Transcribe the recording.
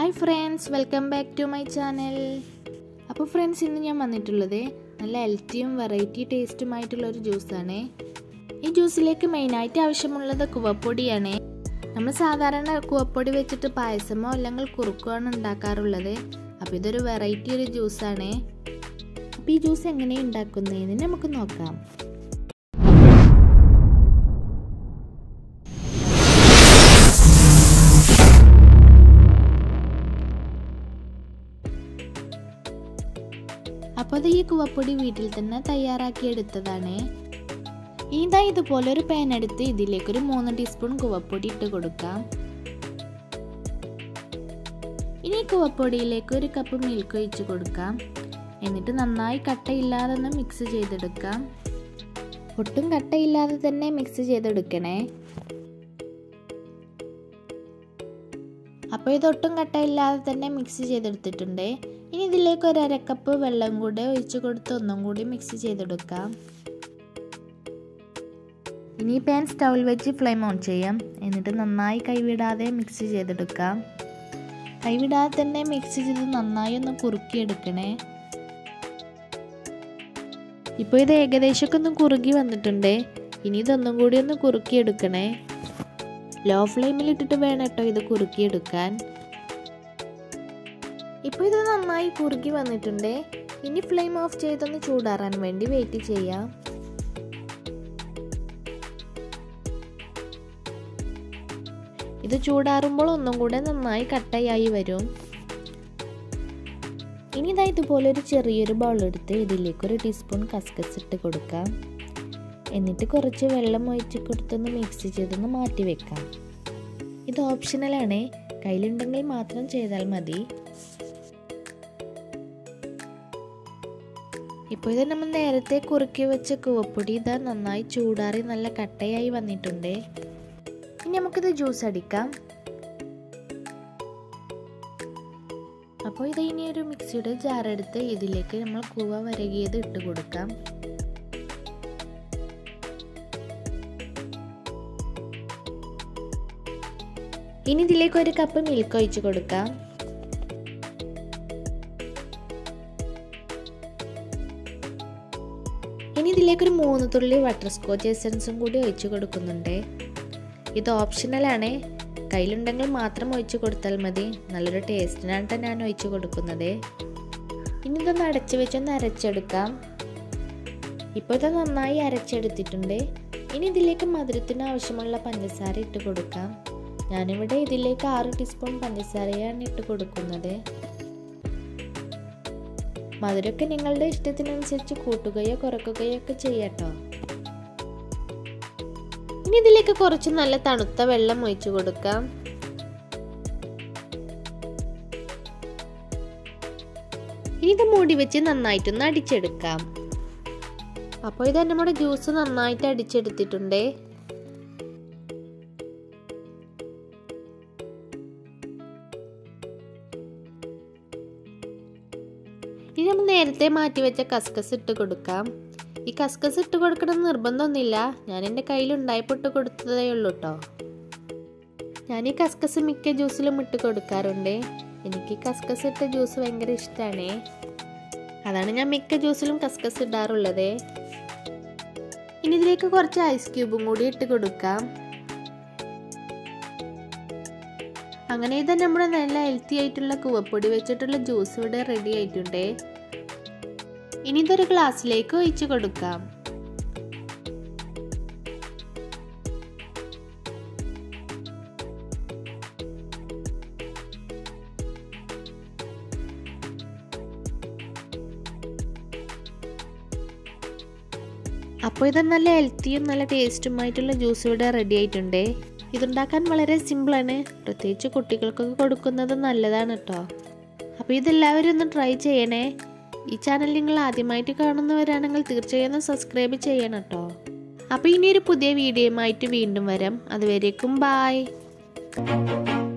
hi friends welcome back to my channel അപ്പോൾ friends ഇന്ന് ഞാൻ വന്നിട്ടുള്ളത് നല്ല ഹെൽത്തിയും വെറൈറ്റി ടേസ്റ്റുമായിട്ടുള്ള ഒരു ജ്യൂസാണ് ഈ ജ്യൂസിലേക്ക് മെയിനായിട്ട് ആവശ്യമുള്ളത് കുവപ്പൊടിയാണ് നമ്മൾ സാധാരണ കുവപ്പൊടി വെച്ചിട്ട് പായസമോ അല്ലെങ്കിൽ കുറുക്കുമാണ് ഉണ്ടാക്കാറുള്ളത് അപ്പോൾ ഇതൊരു വെറൈറ്റി ഒരു ജ്യൂസാണ് അപ്പോൾ ഈ ജ്യൂസ് എങ്ങനെയാണ് ഉണ്ടാക്കുന്നതെന്ന് നമുക്ക് നോക്കാം അപ്പോൾ അത് ഈ കുവപ്പൊടി വീട്ടിൽ തന്നെ തയ്യാറാക്കി എടുത്തതാണ് ഇതാ ഇതുപോലെ ഒരു പാൻ എടുത്ത് ഇതിലേക്ക് ഒരു മൂന്ന് ടീസ്പൂൺ കുവപ്പൊടി ഇട്ട് കൊടുക്കാം ഇനി കുവപ്പൊടിയിലേക്ക് ഒരു കപ്പ് മിൽക്ക് ഒഴിച്ച് കൊടുക്കാം എന്നിട്ട് നന്നായി കട്ടയില്ലാതെ ഒന്ന് മിക്സ് ചെയ്തെടുക്കാം ഒട്ടും കട്ടയില്ലാതെ തന്നെ മിക്സ് ചെയ്തെടുക്കണേ അപ്പോൾ ഇതൊട്ടും കട്ടയില്ലാതെ തന്നെ മിക്സ് ചെയ്തെടുത്തിട്ടുണ്ട് ഇനി ഇതിലേക്ക് ഒരു അരക്കപ്പ് വെള്ളം കൂടെ ഒഴിച്ച് കൊടുത്ത് ഒന്നും കൂടി മിക്സ് ചെയ്തെടുക്കാം ഇനി പാൻ സ്റ്റൗവിൽ വെച്ച് ഫ്ലെയിം ഓൺ ചെയ്യാം എന്നിട്ട് നന്നായി കൈവിടാതെ മിക്സ് ചെയ്തെടുക്കാം കൈവിടാതെ തന്നെ മിക്സ് ചെയ്ത് നന്നായി ഒന്ന് കുറുക്കിയെടുക്കണേ ഇപ്പോൾ ഇത് ഏകദേശമൊക്കെ ഒന്ന് കുറുകി വന്നിട്ടുണ്ട് ഇനി ഇതൊന്നും കൂടി ഒന്ന് കുറുക്കിയെടുക്കണേ ലോ ഫ്ലെയിമിൽ ഇട്ടിട്ട് വേണം കേട്ടോ ഇത് കുറുക്കിയെടുക്കാൻ ഇപ്പോൾ ഇത് നന്നായി കുറുകി വന്നിട്ടുണ്ട് ഇനി ഫ്ലെയിം ഓഫ് ചെയ്തൊന്ന് ചൂടാറാൻ വേണ്ടി വെയിറ്റ് ചെയ്യാം ഇത് ചൂടാറുമ്പോൾ ഒന്നും കൂടെ നന്നായി കട്ടയായി വരും ഇനി ഇതാ ഇതുപോലെ ഒരു ചെറിയൊരു ബൗൾ എടുത്ത് ഇതിലേക്ക് ഒരു ടീസ്പൂൺ കസ്കസ് ഇട്ട് കൊടുക്കാം എന്നിട്ട് കുറച്ച് വെള്ളം ഒഴിച്ച് കൊടുത്തൊന്ന് മിക്സ് ചെയ്തൊന്ന് മാറ്റി വെക്കാം ഇത് ഓപ്ഷണലാണ് കയ്യിലുണ്ടെങ്കിൽ മാത്രം ചെയ്താൽ മതി ഇപ്പോൾ ഇത് നമ്മൾ നേരത്തെ കുറുക്കി വെച്ച കുവപ്പൊടി ഇതാ നന്നായി ചൂടാറി നല്ല കട്ടയായി വന്നിട്ടുണ്ട് ഇനി നമുക്കിത് ജ്യൂസ് അടിക്കാം അപ്പോൾ ഇത് ഇനി ഒരു മിക്സിയുടെ ജാറെടുത്ത് ഇതിലേക്ക് നമ്മൾ കൂവ വരകിയത് ഇട്ട് കൊടുക്കാം ഇനി ഇതിലേക്ക് ഒരു കപ്പ് മിൽക്ക് ഒഴിച്ച് കൊടുക്കാം ഇനി ഇതിലേക്ക് ഒരു മൂന്ന് തുള്ളി ബട്ടർ സ്കോച്ച് എസൻസും കൂടി ഒഴിച്ച് കൊടുക്കുന്നുണ്ട് ഇത് ഓപ്ഷണലാണ് കയ്യിലുണ്ടെങ്കിൽ മാത്രം ഒഴിച്ച് കൊടുത്താൽ മതി നല്ലൊരു ടേസ്റ്റിനാണ് ഞാൻ ഒഴിച്ച് കൊടുക്കുന്നത് ഇനി ഇതൊന്ന് അടച്ചു വെച്ചൊന്ന് അരച്ചെടുക്കാം ഇപ്പോൾ ഇത് നന്നായി അരച്ചെടുത്തിട്ടുണ്ട് ഇനി ഇതിലേക്ക് മധുരത്തിന് ആവശ്യമുള്ള പഞ്ചസാര ഇട്ട് കൊടുക്കാം ഞാനിവിടെ ഇതിലേക്ക് ആറ് ടീസ്പൂൺ പഞ്ചസാരയാണ് ഇട്ട് കൊടുക്കുന്നത് മധുരമൊക്കെ നിങ്ങളുടെ ഇഷ്ടത്തിനനുസരിച്ച് കൂട്ടുകയോ കുറയ്ക്കുകയോ ഒക്കെ ചെയ്യട്ടോ ഇനി ഇതിലേക്ക് കുറച്ച് നല്ല തണുത്ത വെള്ളം ഒഴിച്ചു കൊടുക്കാം ഇനി ഇത് മൂടി വെച്ച് നന്നായിട്ടൊന്ന് അടിച്ചെടുക്കാം അപ്പോൾ ഇത് നമ്മുടെ ജ്യൂസ് നന്നായിട്ട് അടിച്ചെടുത്തിട്ടുണ്ട് ഇനി നമ്മൾ നേരത്തെ മാറ്റി വെച്ച കസ്കസ് ഇട്ട് കൊടുക്കാം ഈ കസ്കസ് ഇട്ട് കൊടുക്കണം നിർബന്ധമൊന്നുമില്ല ഞാൻ എൻ്റെ കയ്യിൽ ഉണ്ടായപ്പോൾ ഇട്ട് കൊടുത്തതേ ഉള്ളൂ കേട്ടോ ഞാൻ ഈ കസ്കസ് മിക്ക ജ്യൂസിലും ഇട്ട് കൊടുക്കാറുണ്ട് എനിക്ക് കസ്കസ് ഇട്ട ജ്യൂസ് ഭയങ്കര ഇഷ്ടമാണ് അതാണ് ഞാൻ മിക്ക ജ്യൂസിലും കസ്കസ് ഇടാറുള്ളത് ഇനി ഇതിലേക്ക് കുറച്ച് ഐസ് ക്യൂബും കൂടി ഇട്ട് കൊടുക്കാം അങ്ങനെ ഇത് നമ്മുടെ നല്ല ഹെൽത്തി ആയിട്ടുള്ള കുവപ്പൊടി വെച്ചിട്ടുള്ള ജ്യൂസ് ഇവിടെ റെഡി ആയിട്ടുണ്ട് ഇനി ഇതൊരു ഗ്ലാസ്സിലേക്ക് ഒഴിച്ചു കൊടുക്കാം അപ്പോൾ ഇത് നല്ല ഹെൽത്തിയും നല്ല ടേസ്റ്റുമായിട്ടുള്ള ജ്യൂസ് ഇവിടെ റെഡി ആയിട്ടുണ്ട് ഇതുണ്ടാക്കാൻ വളരെ സിമ്പിളാണ് പ്രത്യേകിച്ച് കുട്ടികൾക്കൊക്കെ കൊടുക്കുന്നത് നല്ലതാണ് കേട്ടോ അപ്പോൾ ഇതെല്ലാവരും ഒന്ന് ട്രൈ ചെയ്യണേ ഈ ചാനൽ നിങ്ങൾ ആദ്യമായിട്ട് കാണുന്നവരാണെങ്കിൽ തീർച്ചയായും ഒന്ന് സബ്സ്ക്രൈബ് ചെയ്യണം കേട്ടോ അപ്പോൾ ഇനിയൊരു പുതിയ വീഡിയോയുമായിട്ട് വീണ്ടും വരാം അതുവരേക്കും ബായ്